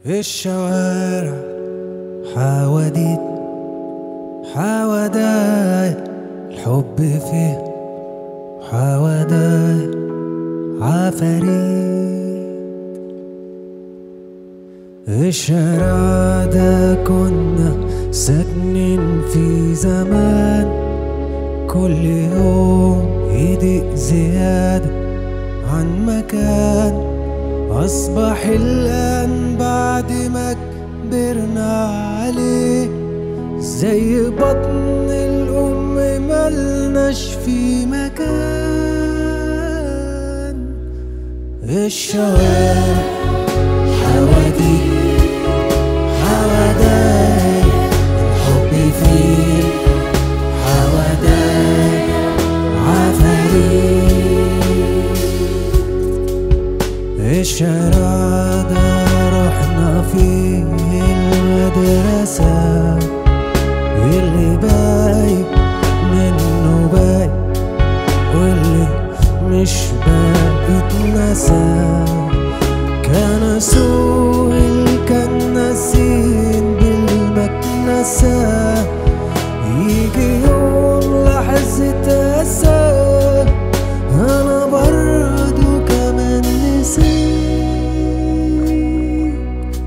الشوارع حواديت حواداي الحب فيه حواداي عفاريت الشارع ده كنا ساكنين في زمان كل يوم يضيق زيادة عن مكان أصبح الآن بعد ما كبرنا عليه زي بطن الأم ملناش في مكان الشوارع حواديت حواداي الحب فيه حواداي عفاريت الشارع ده رحنا فيه المدرسة اللي باي منه باي واللي مش باقي اتنسى كان سوء الكناسين بالمكنسة يجي يوم لحظة أسى أنا برضو كمان نسيت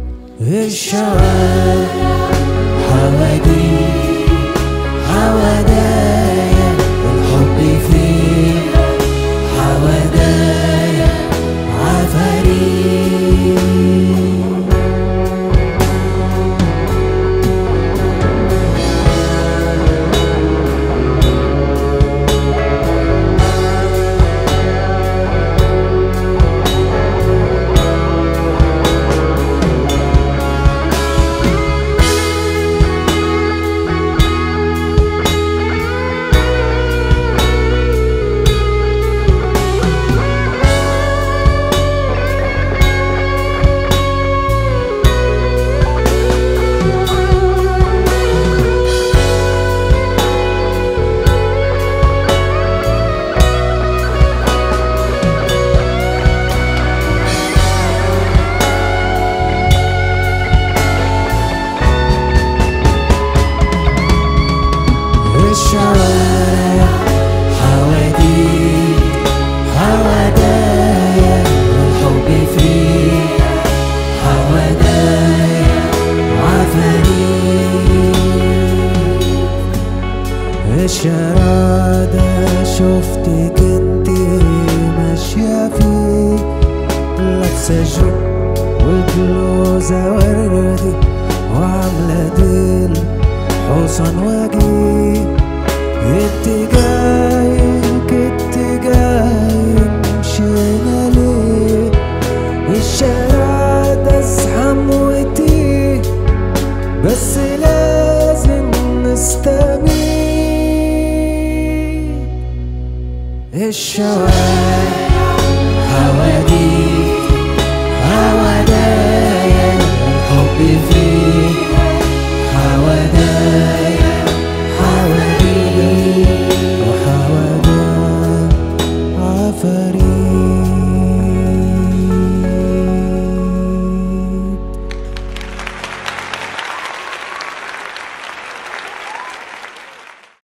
الشوارع حواديت حوادايا الحب فيه حوادايا عفاريت الشوارع حواديت حوادايا الحب فيه حوادايا عفاريت الشارع ده شفتك انتي ماشية فيه لابسة جوب والبلوزة وردي وعاملة ديل حصان وجيه اتجاهك اتجاهي مشينا ليه الشارع ده ازحم وتيه بس لازم نستميت الشوارع حواديت